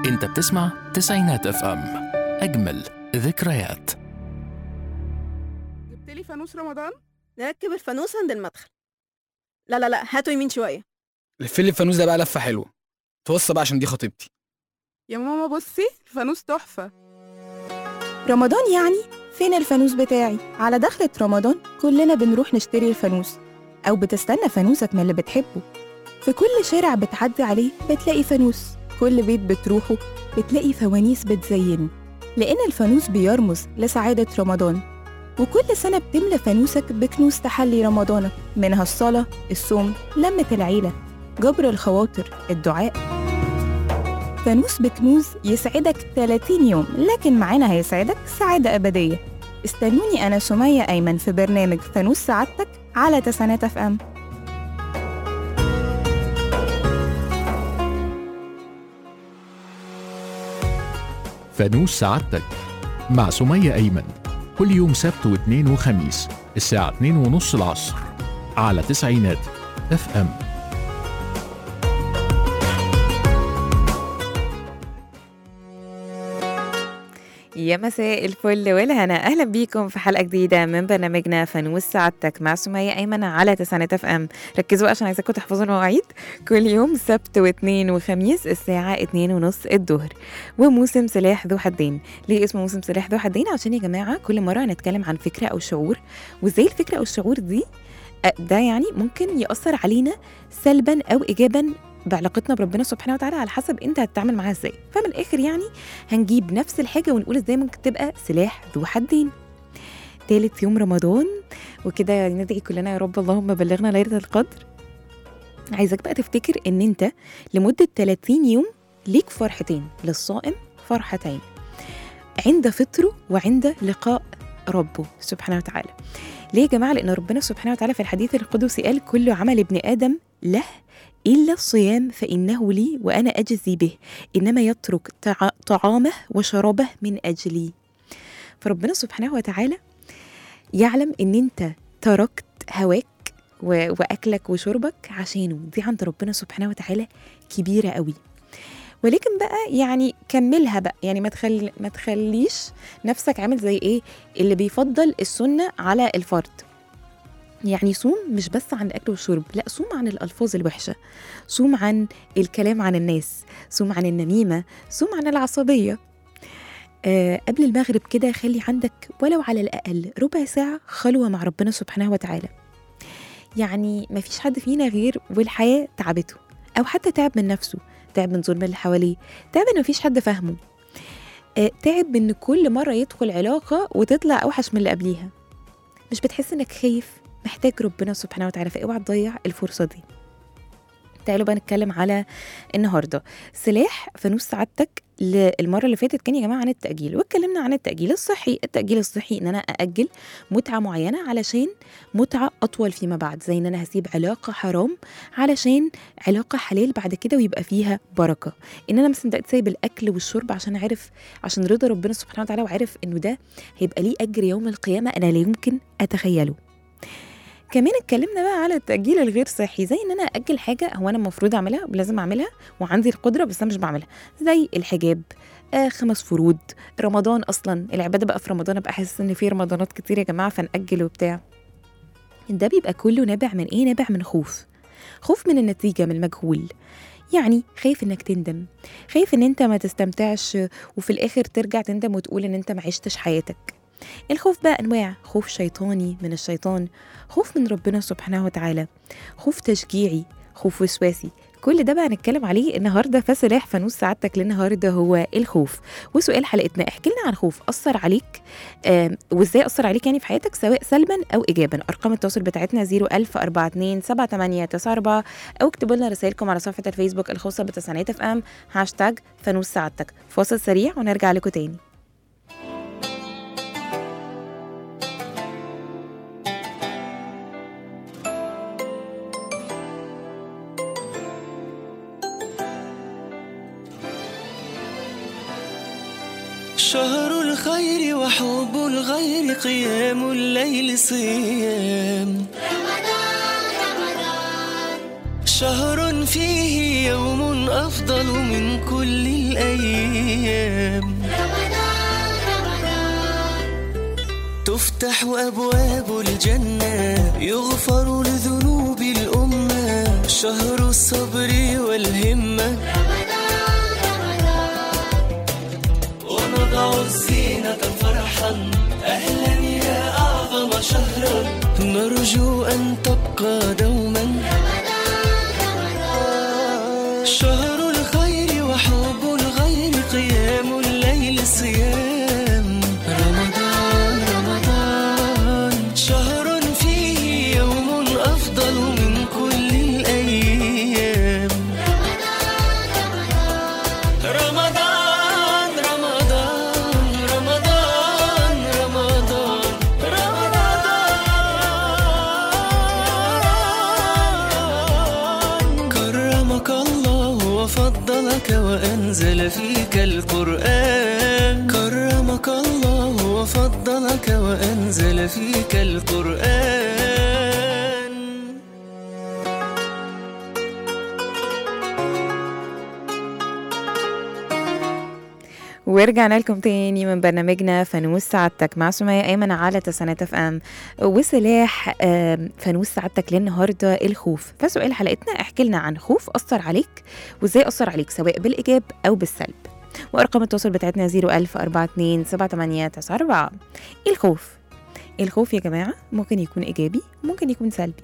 انت بتسمع تسعينات اف ام اجمل ذكريات جبت لي فانوس رمضان نركب الفانوس عند المدخل لا لا لا هاتوا يمين شوية لف لي الفانوس ده بقى لفه حلوه توصى بقى عشان دي خطيبتي يا ماما بصي الفانوس تحفة رمضان يعني فين الفانوس بتاعي على دخلة رمضان كلنا بنروح نشتري الفانوس أو بتستنى فانوسك من اللي بتحبه في كل شارع بتعدي عليه بتلاقي فانوس كل بيت بتروحه بتلاقي فوانيس بتزينه لأن الفانوس بيرمز لسعادة رمضان وكل سنة بتملى فانوسك بكنوز تحلي رمضانك منها الصلاة الصوم لمة العيلة جبر الخواطر الدعاء فانوس بكنوز يسعدك 30 يوم لكن معانا هيسعدك سعادة أبدية استنوني أنا سمية أيمن في برنامج فانوس سعادتك على تسعينات اف ام فانوس سعادتك مع سمية أيمن كل يوم سبت واثنين وخميس الساعة 2 ونص العصر على تسعينات اف ام يا مساء الفل والهنا اهلا بيكم في حلقه جديده من برنامجنا فانوس سعادتك مع سمية ايمن على تسعينات اف ام ركزوا عشان عايزاكم تحفظوا المواعيد كل يوم سبت واثنين وخميس الساعه اتنين ونص الظهر وموسم سلاح ذو حدين ليه اسمه موسم سلاح ذو حدين عشان يا جماعه كل مره هنتكلم عن فكره او شعور وازاي الفكره او الشعور دي آه، ده يعني ممكن ياثر علينا سلبا او ايجابا بعلاقتنا بربنا سبحانه وتعالى على حسب انت هتتعامل معاها ازاي فمن الاخر يعني هنجيب نفس الحاجه ونقول ازاي ممكن تبقى سلاح ذو حدين تالت يوم رمضان وكده ندعي كلنا يا رب اللهم بلغنا ليله القدر عايزك بقى تفتكر ان انت لمده 30 يوم ليك فرحتين للصائم فرحتين عند فطره وعند لقاء ربه سبحانه وتعالى ليه يا جماعه لان ربنا سبحانه وتعالى في الحديث القدسي قال كل عمل ابن ادم له إلا الصيام فإنه لي وأنا أجزي به إنما يترك تع- طعامه وشرابه من أجلي فربنا سبحانه وتعالى يعلم إن أنت تركت هواك و- وأكلك وشربك عشانه دي عند ربنا سبحانه وتعالى كبيرة قوي ولكن بقى يعني كملها بقى يعني ما تخلي ما تخليش نفسك عامل زي ايه اللي بيفضل السنه على الفرض يعني صوم مش بس عن الاكل والشرب لا صوم عن الالفاظ الوحشه صوم عن الكلام عن الناس صوم عن النميمه صوم عن العصبيه آه قبل المغرب كده خلي عندك ولو على الاقل ربع ساعه خلوه مع ربنا سبحانه وتعالى يعني ما فيش حد فينا غير والحياه تعبته او حتى تعب من نفسه تعب من ظلم اللي حواليه تعب ان مفيش حد فاهمه آه تعب ان كل مره يدخل علاقه وتطلع اوحش من اللي قبليها مش بتحس انك خايف محتاج ربنا سبحانه وتعالى فاوعى تضيع الفرصه دي تعالوا بقى نتكلم على النهارده سلاح فانوس سعادتك ل- المره اللي فاتت كان يا جماعه عن التاجيل واتكلمنا عن التاجيل الصحي التاجيل الصحي ان انا ااجل متعه معينه علشان متعه اطول فيما بعد زي ان انا هسيب علاقه حرام علشان علاقه حلال بعد كده ويبقى فيها بركه ان انا مثلا دلوقتي سايب الاكل والشرب عشان عارف عشان رضا ربنا سبحانه وتعالى وعارف انه ده هيبقى ليه اجر يوم القيامه انا لا يمكن اتخيله كمان اتكلمنا بقى على التأجيل الغير صحي زي ان انا اجل حاجه هو انا المفروض اعملها ولازم اعملها وعندي القدره بس انا مش بعملها زي الحجاب آه خمس فروض رمضان اصلا العباده بقى في رمضان ابقى حاسس ان في رمضانات كتير يا جماعه فنأجل وبتاع ده بيبقى كله نابع من ايه نابع من خوف خوف من النتيجه من المجهول يعني خايف انك تندم خايف ان انت ما تستمتعش وفي الاخر ترجع تندم وتقول ان انت ما عشتش حياتك الخوف بقى انواع خوف شيطاني من الشيطان خوف من ربنا سبحانه وتعالى خوف تشجيعي خوف وسواسي كل ده بقى هنتكلم عليه النهارده فسلاح فانوس سعادتك للنهارده هو الخوف وسؤال حلقتنا احكي لنا عن خوف اثر عليك آم، وازاي اثر عليك يعني في حياتك سواء سلبا او ايجابا ارقام التواصل بتاعتنا 01042 7894 او اكتبوا لنا رسائلكم على صفحه الفيسبوك الخاصه بتسعينات اف ام هاشتاج فانوس سعادتك فاصل سريع ونرجع لكم تاني شهر الخير وحب الغير قيام الليل صيام شهر فيه يوم أفضل من كل الأيام تفتح أبواب الجنة يغفر لذنوب الأمة شهر الصبر والهمة ونضع الزينة فرحا أهلا يا أعظم شهرا نرجو أن تبقى دوما شهر الخير وحب الغير قيام الليل صيام رمضان رمضان شهر فيه يوم أفضل من كل الأيام رمضان رمضان رمضان رمضان رمضان كرمك الله وفضلك وأنزل فيك القرآن كرمك الله وفضلك وأنزل فيك القرآن ورجعنا لكم تاني من برنامجنا فانوس سعادتك مع سمية أيمن على تسعينات اف ام وسلاح آم، فانوس سعادتك للنهارده الخوف فسؤال حلقتنا احكي لنا عن خوف أثر عليك وازاي أثر عليك سواء بالإيجاب أو بالسلب وأرقام التواصل بتاعتنا 01000 42 78 94 الخوف الخوف يا جماعة ممكن يكون إيجابي ممكن يكون سلبي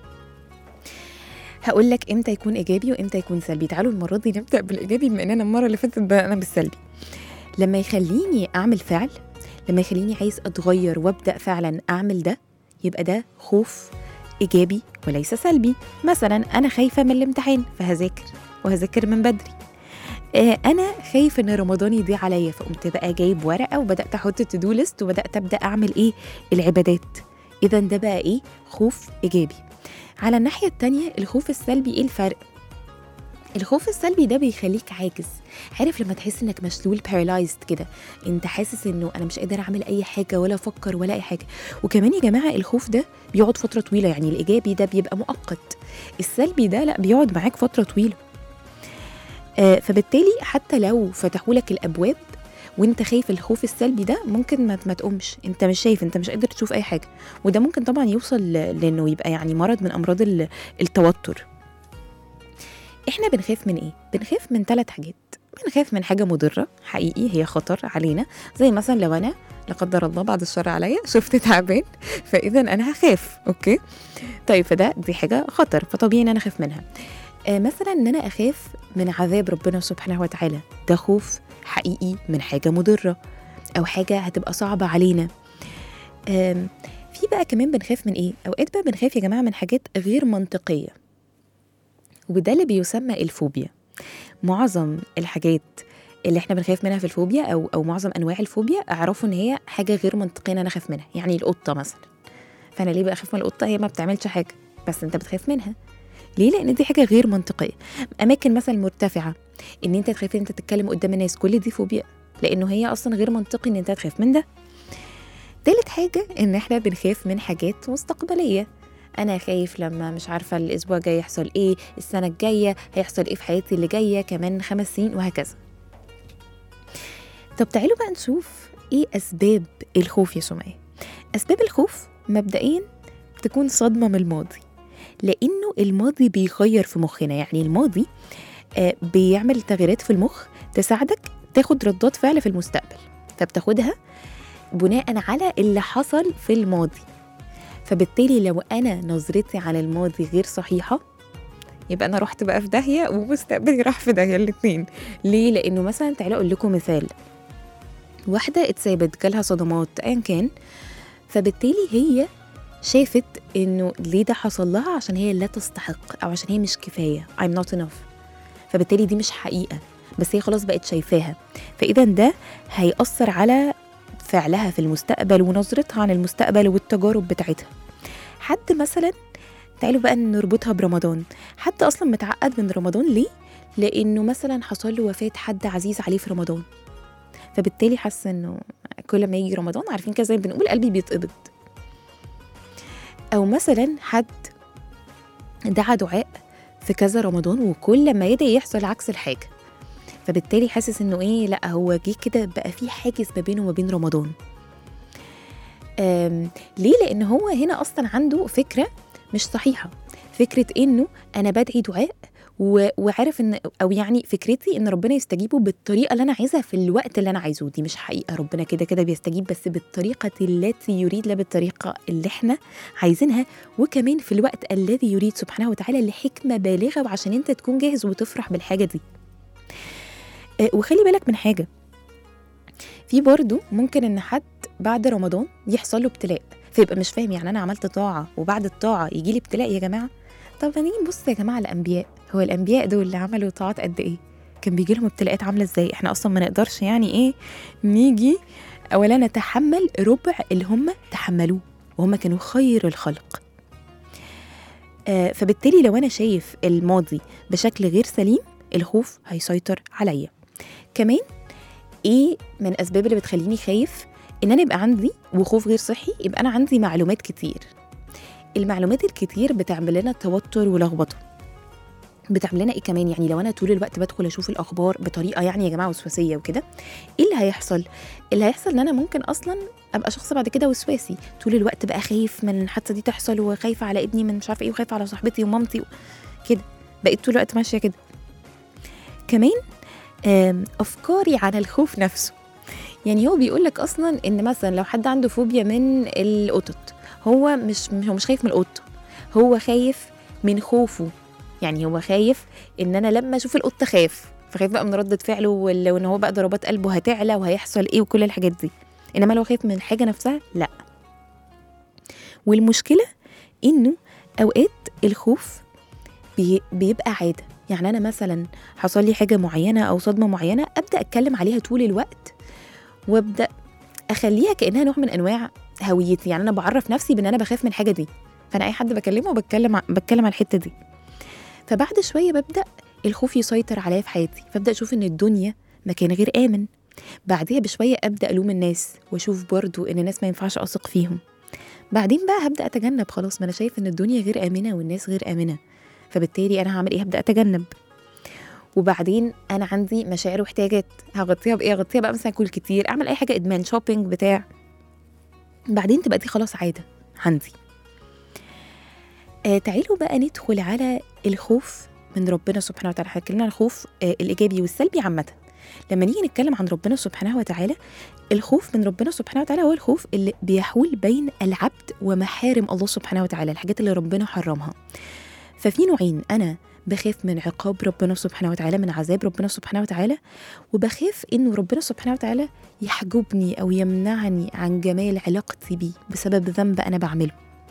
هقول لك امتى يكون ايجابي وامتى يكون سلبي تعالوا المره دي نبدا بالايجابي بما اننا المره اللي فاتت بدانا بالسلبي لما يخليني اعمل فعل لما يخليني عايز اتغير وابدا فعلا اعمل ده يبقى ده خوف ايجابي وليس سلبي مثلا انا خايفه من الامتحان فهذاكر وهذاكر من بدري آه، انا خايف ان رمضان يضيع عليا فقمت بقى جايب ورقه وبدات احط تو ليست وبدات ابدا اعمل ايه العبادات اذا ده بقى ايه خوف ايجابي على الناحيه التانية الخوف السلبي ايه الفرق الخوف السلبي ده بيخليك عاجز عارف لما تحس انك مشلول paralyzed كده انت حاسس انه انا مش قادر اعمل اي حاجه ولا افكر ولا اي حاجه وكمان يا جماعه الخوف ده بيقعد فتره طويله يعني الايجابي ده بيبقى مؤقت السلبي ده لا بيقعد معاك فتره طويله آه فبالتالي حتى لو فتحوا لك الابواب وانت خايف الخوف السلبي ده ممكن ما, ما تقومش انت مش شايف انت مش قادر تشوف اي حاجه وده ممكن طبعا يوصل ل- لانه يبقى يعني مرض من امراض ال- التوتر احنا بنخاف من ايه بنخاف من ثلاث حاجات بنخاف من حاجه مضره حقيقي هي خطر علينا زي مثلا لو انا لا قدر الله بعد الشر عليا شفت تعبان فاذا انا هخاف اوكي طيب فده دي حاجه خطر فطبيعي ان انا اخاف منها آه مثلا ان انا اخاف من عذاب ربنا سبحانه وتعالى ده خوف حقيقي من حاجه مضره او حاجه هتبقى صعبه علينا آم، في بقى كمان بنخاف من ايه اوقات بقى بنخاف يا جماعه من حاجات غير منطقيه وده اللي بيسمى الفوبيا معظم الحاجات اللي احنا بنخاف منها في الفوبيا او او معظم انواع الفوبيا اعرفوا ان هي حاجه غير منطقيه ان انا اخاف منها يعني القطه مثلا فانا ليه بقى اخاف من القطه هي ما بتعملش حاجه بس انت بتخاف منها ليه لان دي حاجه غير منطقيه اماكن مثلا مرتفعه ان انت تخاف ان انت تتكلم قدام الناس كل دي فوبيا لانه هي اصلا غير منطقي ان انت تخاف من ده تالت حاجه ان احنا بنخاف من حاجات مستقبليه انا خايف لما مش عارفه الاسبوع الجاي يحصل ايه السنه الجايه هيحصل ايه في حياتي اللي جايه كمان خمس سنين وهكذا طب تعالوا بقى نشوف ايه اسباب الخوف يا سمية اسباب الخوف مبدئيا تكون صدمه من الماضي لانه الماضي بيغير في مخنا يعني الماضي آه، بيعمل تغييرات في المخ تساعدك تاخد ردات فعل في المستقبل فبتاخدها بناء على اللي حصل في الماضي فبالتالي لو انا نظرتي على الماضي غير صحيحه يبقى انا رحت بقى في داهيه ومستقبلي راح في داهيه الاثنين ليه لانه مثلا تعالوا اقول لكم مثال واحده اتسابت جالها صدمات ايا كان فبالتالي هي شافت انه ليه ده حصل لها عشان هي لا تستحق او عشان هي مش كفايه I'm not enough فبالتالي دي مش حقيقه بس هي خلاص بقت شايفاها فاذا ده هيأثر على فعلها في المستقبل ونظرتها عن المستقبل والتجارب بتاعتها حد مثلا تعالوا بقى نربطها برمضان حد اصلا متعقد من رمضان ليه لانه مثلا حصل له وفاه حد عزيز عليه في رمضان فبالتالي حاسه انه كل ما يجي رمضان عارفين كده زي ما بنقول قلبي بيتقبض او مثلا حد دعا دعاء في كذا رمضان وكل ما يدعي يحصل عكس الحاجه فبالتالي حاسس انه ايه لا هو جه كده بقى في حاجز ما بينه وما بين رمضان أم ليه لان هو هنا اصلا عنده فكره مش صحيحه فكره انه انا بدعي دعاء و- وعارف ان او يعني فكرتي ان ربنا يستجيبه بالطريقه اللي انا عايزها في الوقت اللي انا عايزه دي مش حقيقه ربنا كده كده بيستجيب بس بالطريقه التي يريد لا بالطريقه اللي احنا عايزينها وكمان في الوقت الذي يريد سبحانه وتعالى لحكمه بالغه وعشان انت تكون جاهز وتفرح بالحاجه دي آه، وخلي بالك من حاجه في برضو ممكن ان حد بعد رمضان يحصل له ابتلاء فيبقى مش فاهم يعني انا عملت طاعه وبعد الطاعه يجي لي ابتلاء يا جماعه طب نيجي نبص يا جماعه على الانبياء هو الانبياء دول اللي عملوا طاعات قد ايه كان بيجي لهم ابتلاءات عامله ازاي احنا اصلا ما نقدرش يعني ايه نيجي اولا نتحمل ربع اللي هم تحملوه وهم كانوا خير الخلق آه فبالتالي لو انا شايف الماضي بشكل غير سليم الخوف هيسيطر عليا كمان ايه من الاسباب اللي بتخليني خايف ان انا يبقى عندي وخوف غير صحي يبقى انا عندي معلومات كتير المعلومات الكتير بتعمل لنا توتر ولخبطه بتعمل لنا ايه كمان يعني لو انا طول الوقت بدخل اشوف الاخبار بطريقه يعني يا جماعه وسواسيه وكده ايه اللي هيحصل اللي هيحصل ان انا ممكن اصلا ابقى شخص بعد كده وسواسي طول الوقت بقى خايف من الحادثه دي تحصل وخايفه على ابني من مش عارفه ايه وخايفه على صاحبتي ومامتي و... كده بقيت طول الوقت ماشيه كده كمان آم، افكاري عن الخوف نفسه يعني هو بيقول لك اصلا ان مثلا لو حد عنده فوبيا من القطط هو مش هو مش خايف من القطه هو خايف من خوفه يعني هو خايف ان انا لما اشوف القطه خاف فخايف بقى من ردة فعله وال- وان هو بقى ضربات قلبه هتعلى وهيحصل ايه وكل الحاجات دي انما لو خايف من الحاجه نفسها لا والمشكله انه اوقات الخوف بي بيبقى عاده يعني انا مثلا حصل لي حاجه معينه او صدمه معينه ابدا اتكلم عليها طول الوقت وابدا اخليها كانها نوع من انواع هويتي يعني انا بعرف نفسي بان انا بخاف من الحاجه دي فانا اي حد بكلمه بتكلم ع- بتكلم على الحته دي فبعد شويه ببدا الخوف يسيطر عليا في حياتي فابدا اشوف ان الدنيا مكان غير امن بعديها بشويه ابدا الوم الناس واشوف برضو ان الناس ما ينفعش اثق فيهم بعدين بقى هبدا اتجنب خلاص ما انا شايف ان الدنيا غير امنه والناس غير امنه فبالتالي انا هعمل ايه هبدا اتجنب وبعدين انا عندي مشاعر واحتياجات هغطيها بايه هغطيها بقى مثلا اكل كتير اعمل اي حاجه ادمان شوبينج بتاع بعدين تبقى دي خلاص عاده عندي آه تعالوا بقى ندخل على الخوف من ربنا سبحانه وتعالى احنا اتكلمنا عن الخوف آه الايجابي والسلبي عامه لما نيجي نتكلم عن ربنا سبحانه وتعالى الخوف من ربنا سبحانه وتعالى هو الخوف اللي بيحول بين العبد ومحارم الله سبحانه وتعالى الحاجات اللي ربنا حرمها ففي نوعين انا بخاف من عقاب ربنا سبحانه وتعالى من عذاب ربنا سبحانه وتعالى وبخاف انه ربنا سبحانه وتعالى يحجبني او يمنعني عن جمال علاقتي بيه بسبب ذنب انا بعمله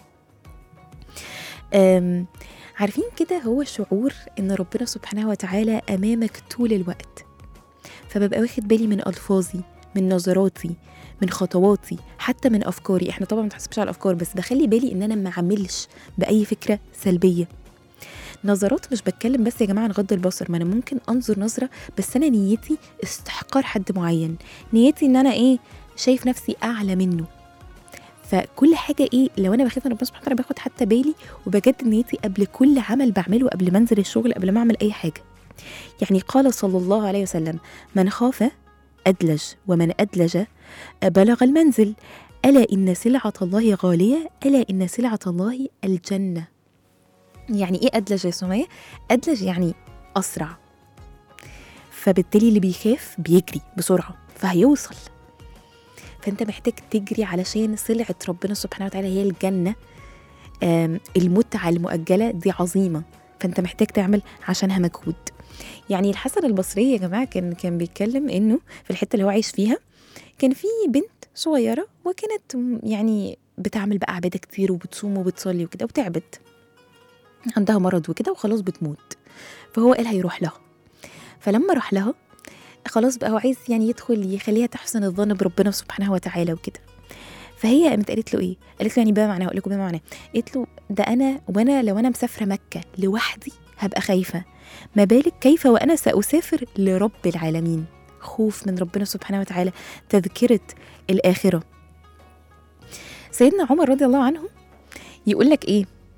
أم، عارفين كده هو شعور ان ربنا سبحانه وتعالى امامك طول الوقت فببقى واخد بالي من الفاظي من نظراتي من خطواتي حتى من افكاري احنا طبعا ما بنحسبش على الافكار بس بخلي بالي ان انا ما اعملش باي فكره سلبيه نظرات مش بتكلم بس يا جماعه عن غض البصر ما انا ممكن انظر نظره بس انا نيتي استحقار حد معين نيتي ان انا ايه شايف نفسي اعلى منه فكل حاجه ايه لو انا بخاف من ربنا سبحانه وتعالى باخد حتى بالي وبجدد نيتي قبل كل عمل بعمله قبل ما انزل الشغل قبل ما اعمل اي حاجه يعني قال صلى الله عليه وسلم من خاف ادلج ومن ادلج بلغ المنزل الا ان سلعه الله غاليه الا ان سلعه الله الجنه يعني ايه ادلج يا سمية ادلج يعني اسرع فبالتالي اللي بيخاف بيجري بسرعه فهيوصل فانت محتاج تجري علشان سلعه ربنا سبحانه وتعالى هي الجنه آم، المتعه المؤجله دي عظيمه فانت محتاج تعمل عشانها مجهود يعني الحسن البصري يا جماعه كان كان بيتكلم انه في الحته اللي هو عايش فيها كان في بنت صغيره وكانت م- يعني بتعمل بقى عباده كتير وبتصوم وبتصلي وكده وتعبت عندها مرض وكده وخلاص بتموت فهو قال هيروح لها فلما راح لها خلاص بقى هو عايز يعني يدخل يخليها تحسن الظن بربنا سبحانه وتعالى وكده فهي قامت قالت له ايه؟ قالت له يعني بما معناه اقول لكم بما معناه قالت له ده انا وانا لو انا مسافره مكه لوحدي هبقى خايفه ما بالك كيف وانا ساسافر لرب العالمين خوف من ربنا سبحانه وتعالى تذكره الاخره سيدنا عمر رضي الله عنه يقول لك ايه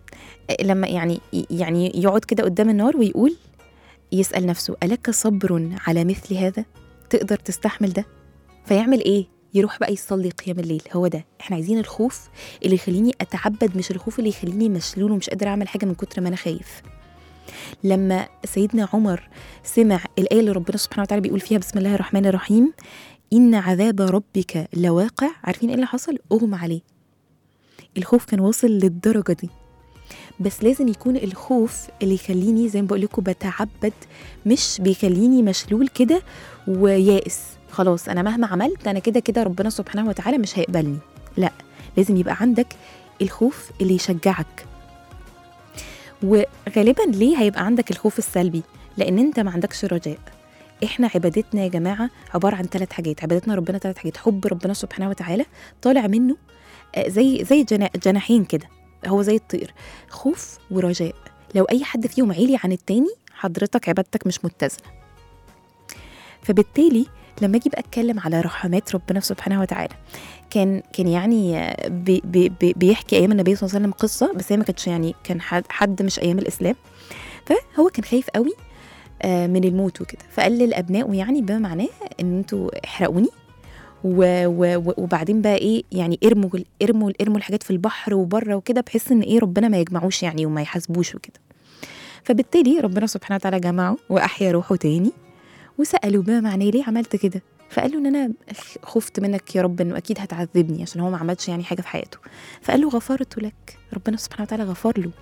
لما يعني يعني يقعد كده قدام النار ويقول يسأل نفسه ألك صبر على مثل هذا تقدر تستحمل ده فيعمل إيه يروح بقى يصلي قيام الليل هو ده احنا عايزين الخوف اللي يخليني اتعبد مش الخوف اللي يخليني مشلول ومش قادر اعمل حاجه من كتر ما انا خايف لما سيدنا عمر سمع الايه اللي ربنا سبحانه وتعالى بيقول فيها بسم الله الرحمن الرحيم ان عذاب ربك لواقع عارفين ايه اللي حصل اغمى عليه الخوف كان واصل للدرجه دي بس لازم يكون الخوف اللي يخليني زي ما بقول لكم بتعبد مش بيخليني مشلول كده ويائس خلاص انا مهما عملت انا كده كده ربنا سبحانه وتعالى مش هيقبلني لا لازم يبقى عندك الخوف اللي يشجعك وغالبا ليه هيبقى عندك الخوف السلبي لان انت ما عندكش رجاء احنا عبادتنا يا جماعه عباره عن ثلاث حاجات عبادتنا ربنا ثلاث حاجات حب ربنا سبحانه وتعالى طالع منه آه، زي زي جنا- جناحين كده هو زي الطير خوف ورجاء لو اي حد فيهم عالي عن التاني حضرتك عبادتك مش متزنه فبالتالي لما اجي بقى اتكلم على رحمات ربنا سبحانه وتعالى كان كان يعني آه، بي بي بي بيحكي ايام النبي صلى الله عليه وسلم قصه بس هي ما كانتش يعني كان حد, حد مش ايام الاسلام فهو كان خايف قوي آه، من الموت وكده فقال للابناء يعني بما معناه ان انتوا احرقوني و و و- وبعدين بقى ايه يعني ارموا ارموا ارموا الحاجات في البحر وبره وكده بحيث ان ايه ربنا ما يجمعوش يعني وما يحاسبوش وكده فبالتالي ربنا سبحانه وتعالى جمعه واحيا روحه تاني وسالوا بما معناه ليه عملت كده فقال له ان انا خفت منك يا رب انه اكيد هتعذبني عشان هو ما عملش يعني حاجه في حياته فقال له غفرت لك ربنا سبحانه وتعالى غفر له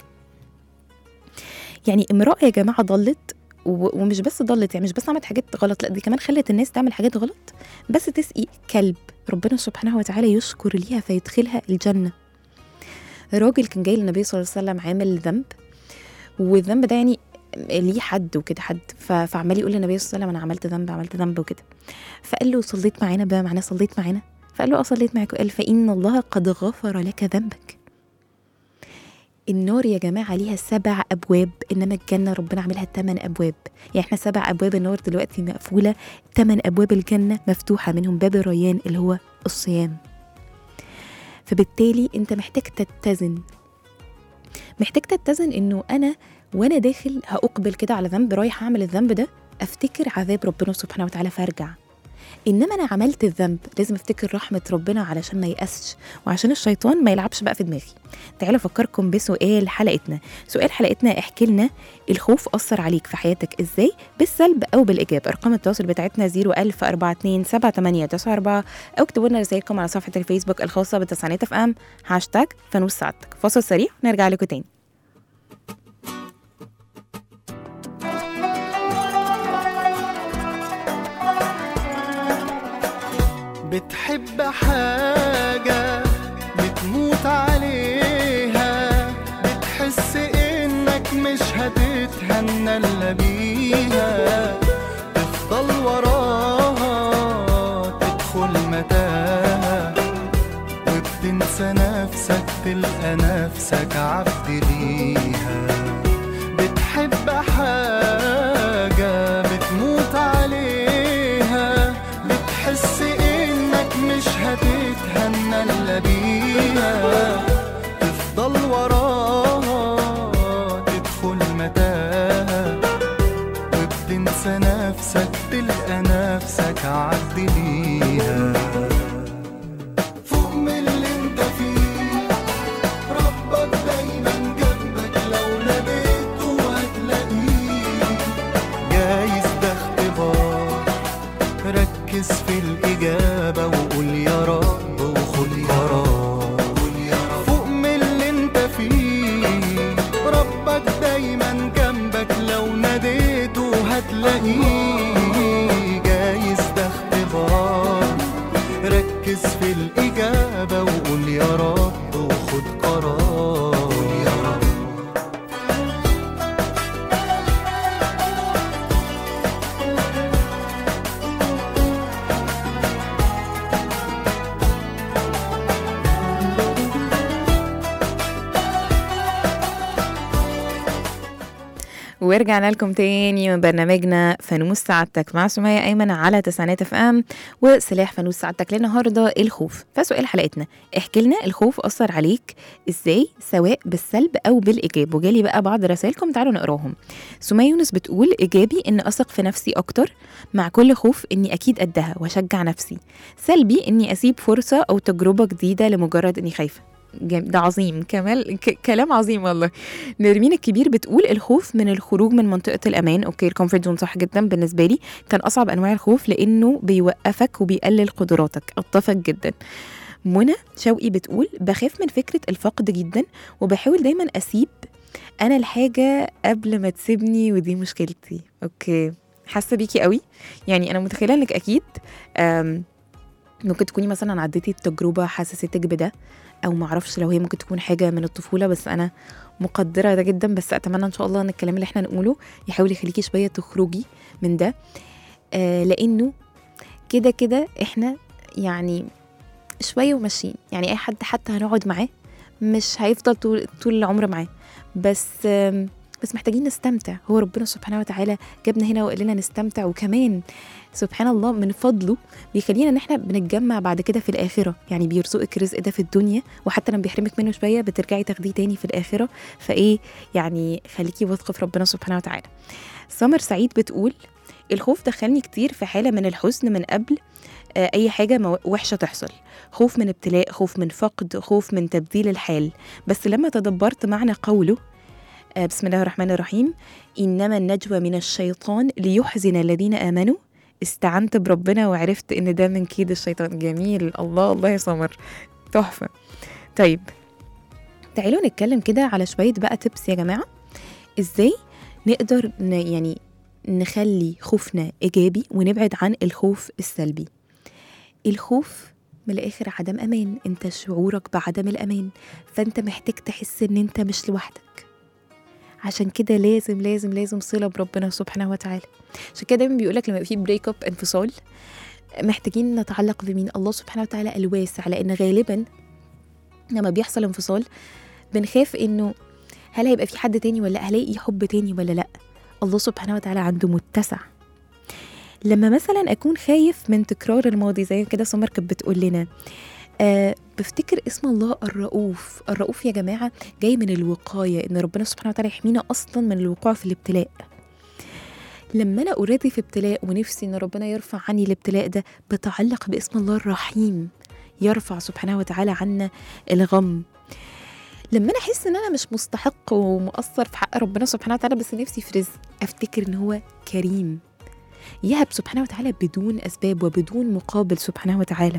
يعني امراه يا جماعه ضلت و- ومش بس ضلت يعني مش بس عملت حاجات غلط لا دي كمان خلت الناس تعمل حاجات غلط بس تسقي كلب ربنا سبحانه وتعالى يشكر ليها فيدخلها الجنه راجل كان جاي للنبي صلى الله عليه وسلم عامل ذنب والذنب ده يعني ليه حد وكده حد ف- فعمال يقول للنبي صلى الله عليه وسلم انا عملت ذنب عملت ذنب وكده فقال له صليت معانا بقى معناه صليت معانا فقال له اه صليت معاك قال فان الله قد غفر لك ذنبك النار يا جماعة ليها سبع أبواب إنما الجنة ربنا عاملها ثمان أبواب يعني إحنا سبع أبواب النار دلوقتي مقفولة ثمان أبواب الجنة مفتوحة منهم باب الريان اللي هو الصيام فبالتالي أنت محتاج تتزن محتاج تتزن إنه أنا وأنا داخل هأقبل كده على ذنب رايح أعمل الذنب ده أفتكر عذاب ربنا سبحانه وتعالى فأرجع انما انا عملت الذنب لازم افتكر رحمه ربنا علشان ما يأسش وعشان الشيطان ما يلعبش بقى في دماغي تعالوا افكركم بسؤال حلقتنا سؤال حلقتنا احكي لنا الخوف اثر عليك في حياتك ازاي بالسلب او بالايجاب ارقام التواصل بتاعتنا 01042 او اكتبوا لنا رسائلكم على صفحه الفيسبوك الخاصه بتسعينات اف ام هاشتاج فانوس سعادتك فاصل سريع ونرجع لكم تاني بتحب حاجة بتموت عليها بتحس انك مش هتتهنى الا بيها تفضل وراها تدخل متاهة وبتنسى نفسك تلقى نفسك عبد ليها بتحب حاجة بتموت عليها بتحس انك مش هتتهنى الا بيها تفضل وراها تدخل متاهة وبتنسى نفسك تلقى نفسك عبد ليها فوق من اللي انت فيه ربك دايما جنبك لو ناديته هتلاقيه جايز ده اختبار ركز في الإجابة وقول يا رب وخد قرار فوق من اللي انت فيه ربك دايما جنبك لو ناديته هتلاقيه جايز ده اختبار ركز في الإجابة وقول يا رب وخد قرار يا رب ورجعنا لكم تاني من برنامجنا فانوس سعادتك مع سمية أيمن على تسعينات اف ام وسلاح فانوس سعادتك للنهارده الخوف فسؤال حلقتنا احكي لنا الخوف أثر عليك ازاي سواء بالسلب أو بالإيجاب وجالي بقى بعض رسائلكم تعالوا نقراهم سمية يونس بتقول إيجابي إن أثق في نفسي أكتر مع كل خوف إني أكيد قدها وأشجع نفسي سلبي إني أسيب فرصة أو تجربة جديدة لمجرد إني خايفة جم- ده عظيم كمال ك- كلام عظيم والله نرمين الكبير بتقول الخوف من الخروج من منطقة الأمان أوكي الكومفورت زون صح جدا بالنسبة لي كان أصعب أنواع الخوف لأنه بيوقفك وبيقلل قدراتك أتفق جدا منى شوقي بتقول بخاف من فكرة الفقد جدا وبحاول دايما أسيب أنا الحاجة قبل ما تسيبني ودي مشكلتي أوكي حاسة بيكي قوي يعني أنا متخيلة إنك أكيد أم، ممكن تكوني مثلا عديتي التجربة حسستك بده او معرفش لو هي ممكن تكون حاجه من الطفوله بس انا مقدره ده جدا بس اتمنى ان شاء الله ان الكلام اللي احنا نقوله يحاول يخليكي شويه تخرجي من ده آه لانه كده كده احنا يعني شويه وماشيين يعني اي حد حتى هنقعد معاه مش هيفضل طول, طول العمر معاه بس آم، بس محتاجين نستمتع هو ربنا سبحانه وتعالى جابنا هنا وقال لنا نستمتع وكمان سبحان الله من فضله بيخلينا ان احنا بنتجمع بعد كده في الاخره يعني بيرزقك الرزق ده في الدنيا وحتى لما بيحرمك منه شويه بترجعي تاخديه تاني في الاخره فايه يعني خليكي واثقه في ربنا سبحانه وتعالى سمر سعيد بتقول الخوف دخلني كتير في حاله من الحزن من قبل آه، اي حاجه مو- وحشه تحصل خوف من ابتلاء خوف من فقد خوف من تبديل الحال بس لما تدبرت معنى قوله آه، بسم الله الرحمن الرحيم انما النجوى من الشيطان ليحزن الذين امنوا استعنت بربنا وعرفت ان ده من كيد الشيطان جميل الله الله يا سمر تحفه طيب تعالوا نتكلم كده على شويه بقى تبس يا جماعه ازاي نقدر ن يعني نخلي خوفنا ايجابي ونبعد عن الخوف السلبي الخوف من الاخر عدم امان انت شعورك بعدم الامان فانت محتاج تحس ان انت مش لوحدك عشان كده لازم لازم لازم صله بربنا سبحانه وتعالى عشان كده دايما بيقولك لما يبقى في بريك اب انفصال محتاجين نتعلق بمين الله سبحانه وتعالى الواسع لان غالبا لما بيحصل انفصال بنخاف انه هل هيبقى في حد تاني ولا هلاقي حب تاني ولا لا الله سبحانه وتعالى عنده متسع لما مثلا اكون خايف من تكرار الماضي زي كده سمر كانت بتقول لنا أه بفتكر اسم الله الرؤوف الرؤوف يا جماعه جاي من الوقايه ان ربنا سبحانه وتعالى يحمينا اصلا من الوقوع في الابتلاء لما انا اوريدي في ابتلاء ونفسي ان ربنا يرفع عني الابتلاء ده بتعلق باسم الله الرحيم يرفع سبحانه وتعالى عنا الغم لما انا احس ان انا مش مستحق ومقصر في حق ربنا سبحانه وتعالى بس نفسي في رزق افتكر ان هو كريم يهب سبحانه وتعالى بدون اسباب وبدون مقابل سبحانه وتعالى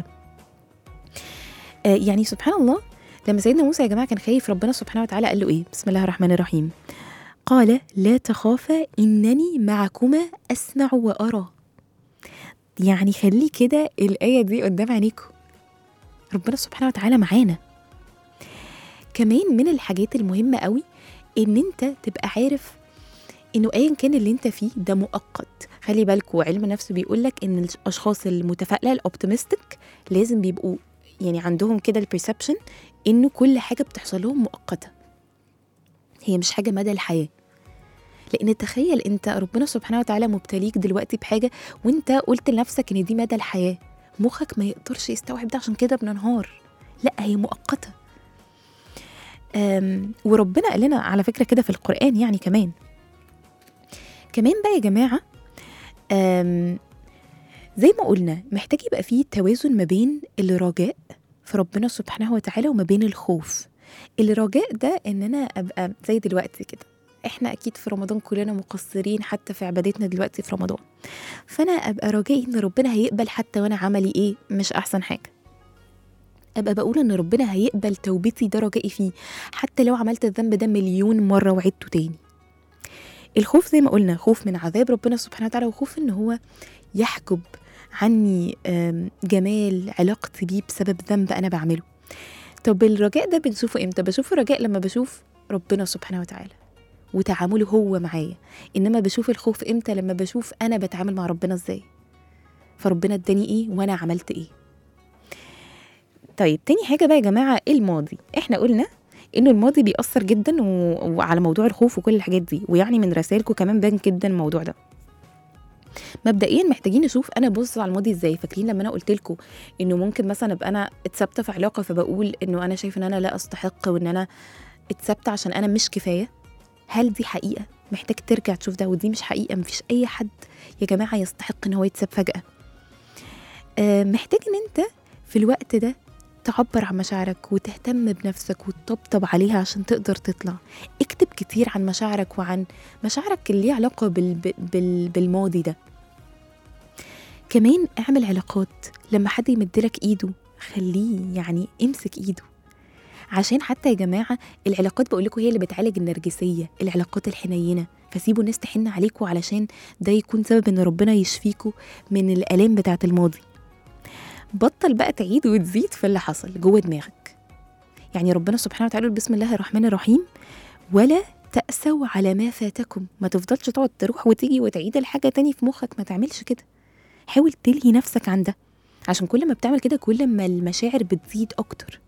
آه يعني سبحان الله لما سيدنا موسى يا جماعه كان خايف ربنا سبحانه وتعالى قال له ايه بسم الله الرحمن الرحيم قال لا تخافا انني معكما اسمع وارى يعني خلي كده الايه دي قدام عينيكم ربنا سبحانه وتعالى معانا كمان من الحاجات المهمه قوي ان انت تبقى عارف انه ايا كان اللي انت فيه ده مؤقت خلي بالكوا علم النفس بيقول لك ان الاشخاص المتفائله الاوبتيمستيك لازم بيبقوا يعني عندهم كده البرسبشن انه كل حاجه بتحصل لهم مؤقته هي مش حاجه مدى الحياه لان تخيل انت ربنا سبحانه وتعالى مبتليك دلوقتي بحاجه وانت قلت لنفسك ان دي مدى الحياه مخك ما يقدرش يستوعب ده عشان كده بننهار لا هي مؤقته أم، وربنا قال لنا على فكره كده في القران يعني كمان كمان بقى يا جماعه أم، زي ما قلنا محتاج يبقى فيه توازن ما بين الرجاء في ربنا سبحانه وتعالى وما بين الخوف الرجاء ده ان انا ابقى زي دلوقتي كده احنا اكيد في رمضان كلنا مقصرين حتى في عبادتنا دلوقتي في رمضان فانا ابقى رجائي ان ربنا هيقبل حتى وانا عملي ايه مش احسن حاجه ابقى بقول ان ربنا هيقبل توبتي ده رجائي فيه حتى لو عملت الذنب ده مليون مره وعدته تاني الخوف زي ما قلنا خوف من عذاب ربنا سبحانه وتعالى وخوف ان هو يحجب عني آم، جمال علاقتي بيه بسبب ذنب انا بعمله طب الرجاء ده بنشوفه امتى بشوف الرجاء لما بشوف ربنا سبحانه وتعالى وتعامله هو معايا انما بشوف الخوف امتى لما بشوف انا بتعامل مع ربنا ازاي فربنا اداني ايه وانا عملت ايه طيب تاني حاجه بقى يا جماعه الماضي احنا قلنا انه الماضي بيأثر جدا و... وعلى موضوع الخوف وكل الحاجات دي ويعني من رسائلكم كمان بان جدا الموضوع ده مبدئيا محتاجين نشوف انا بص على الماضي ازاي فاكرين لما انا قلت لكم انه ممكن مثلا ابقى انا اتثبت في علاقه فبقول انه انا شايف ان انا لا استحق وان انا اتثبت عشان انا مش كفايه هل دي حقيقه محتاج ترجع تشوف ده ودي مش حقيقه مفيش اي حد يا جماعه يستحق ان هو يتساب فجاه آه، محتاج ان انت في الوقت ده تعبر عن مشاعرك وتهتم بنفسك وتطبطب عليها عشان تقدر تطلع اكتب كتير عن مشاعرك وعن مشاعرك اللي ليها علاقة بال... بال... بالماضي ده كمان اعمل علاقات لما حد يمدلك ايده خليه يعني امسك ايده عشان حتى يا جماعة العلاقات بقول لكم هي اللي بتعالج النرجسية العلاقات الحنينة فسيبوا الناس تحن عليكم علشان ده يكون سبب ان ربنا يشفيكوا من الآلام بتاعة الماضي بطل بقى تعيد وتزيد في اللي حصل جوه دماغك يعني ربنا سبحانه وتعالى يقول بسم الله الرحمن الرحيم ولا تأسوا على ما فاتكم ما تفضلش تقعد تروح وتيجي وتعيد الحاجة تاني في مخك ما تعملش كده حاول تلهي نفسك عن ده عشان كل ما بتعمل كده كل ما المشاعر بتزيد أكتر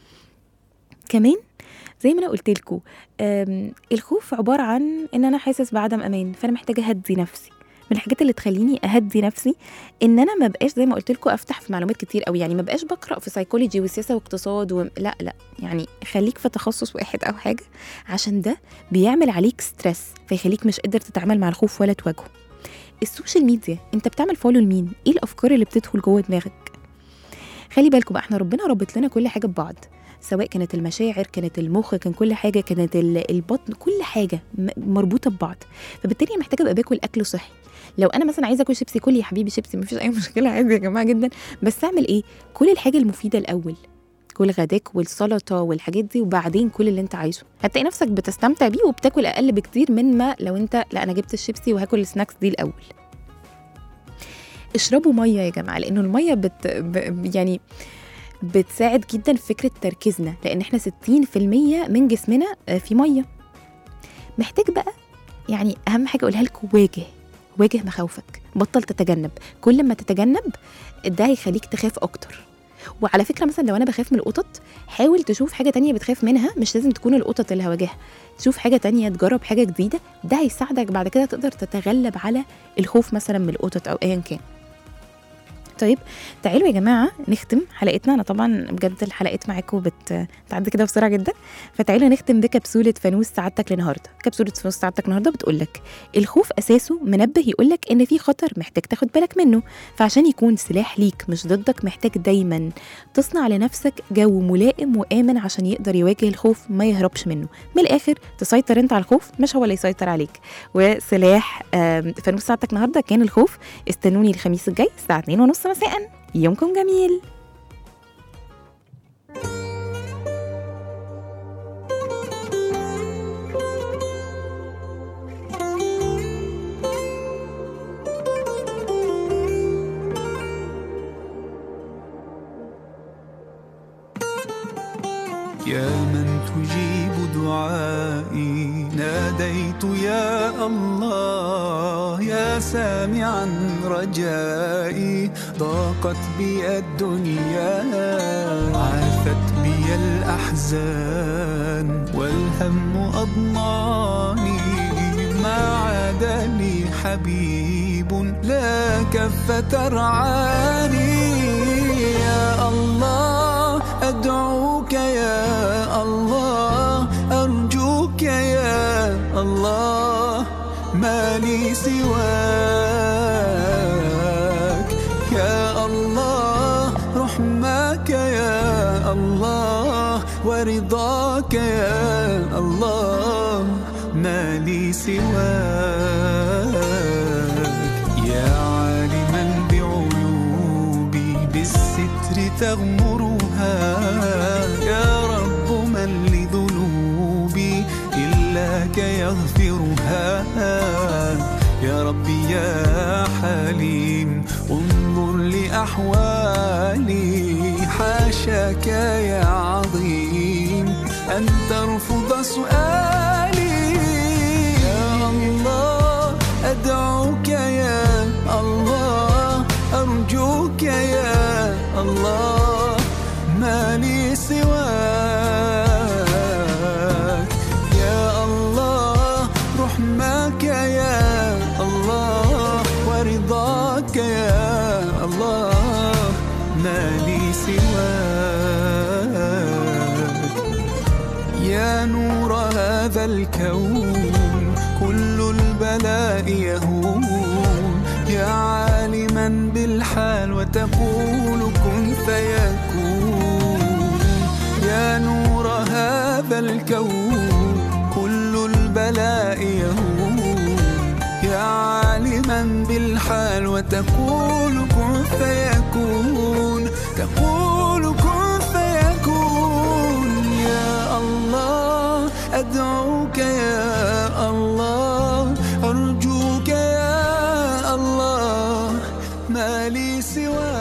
كمان زي ما انا قلت لكم الخوف عباره عن ان انا حاسس بعدم امان فانا محتاجه اهدي نفسي من الحاجات اللي تخليني اهدي نفسي ان انا ما بقاش زي ما قلت لكم افتح في معلومات كتير قوي يعني ما بقاش بقرا في سايكولوجي وسياسه واقتصاد و... لا لا يعني خليك في تخصص واحد او حاجه عشان ده بيعمل عليك ستريس فيخليك مش قادر تتعامل مع الخوف ولا تواجهه السوشيال ميديا انت بتعمل فولو لمين ايه الافكار اللي بتدخل جوه دماغك خلي بالكم بقى احنا ربنا ربط لنا كل حاجه ببعض سواء كانت المشاعر كانت المخ كان كل حاجه كانت ال- البطن كل حاجه م- مربوطه ببعض فبالتالي أنا محتاجه ابقى باكل اكل صحي لو انا مثلا عايزه اكل شيبسي كل يا حبيبي شيبسي مفيش اي مشكله عادي يا جماعه جدا بس اعمل ايه كل الحاجه المفيده الاول كل غداك والسلطه والحاجات دي وبعدين كل اللي انت عايزه هتلاقي نفسك بتستمتع بيه وبتاكل اقل بكتير من ما لو انت لا انا جبت الشيبسي وهاكل السناكس دي الاول اشربوا ميه يا جماعه لانه الميه بت ب- يعني بتساعد جدا في فكره تركيزنا لان احنا 60% من جسمنا آه، في ميه محتاج بقى يعني اهم حاجه اقولها لكم واجه واجه مخاوفك بطل تتجنب كل ما تتجنب ده هيخليك تخاف اكتر وعلى فكره مثلا لو انا بخاف من القطط حاول تشوف حاجه تانية بتخاف منها مش لازم تكون القطط اللي هواجهها تشوف حاجه تانية تجرب حاجه جديده ده هيساعدك بعد كده تقدر تتغلب على الخوف مثلا من القطط او ايا كان طيب تعالوا يا جماعه نختم حلقتنا انا طبعا بجد الحلقات معاكم بت... بتعدي كده بسرعه جدا فتعالوا نختم بكبسوله فانوس سعادتك للنهارده كبسوله فانوس سعادتك النهارده بتقول لك الخوف اساسه منبه يقول لك ان في خطر محتاج تاخد بالك منه فعشان يكون سلاح ليك مش ضدك محتاج دايما تصنع لنفسك جو ملائم وامن عشان يقدر يواجه الخوف ما يهربش منه من الاخر تسيطر انت على الخوف مش هو اللي يسيطر عليك وسلاح آم، فانوس ساعتك النهارده كان الخوف استنوني الخميس الجاي الساعه 2 ونص مساء يومكم جميل يا من تجيب دعائي ناديت يا الله يا سامعا رجائي ضاقت بي الدنيا عافت بي الأحزان والهم أضناني ما عاد لي حبيب لا كف ترعاني يا الله أدعوك يا الله أرجوك يا الله ما لي سواك يا الله رحمك يا الله ورضاك يا الله ما لي سواك يا عالما بعيوبي بالستر تغمرها يا رب من لذنوبي إلاك يغفرها يا ربي يا حليم انظر لأحوالي حاشاك يا عظيم أن ترفض سؤالي يا الله أدعوك يا الله أرجوك يا الله ما لي سواك الكون كل البلاء يهون يا عالما بالحال وتقول كن فيكون يا نور هذا الكون كل البلاء يهون يا عالما بالحال وتقول كن فيكون تقول كن فيكون يا الله أدعوك يا الله أرجوك يا الله ما لي سواك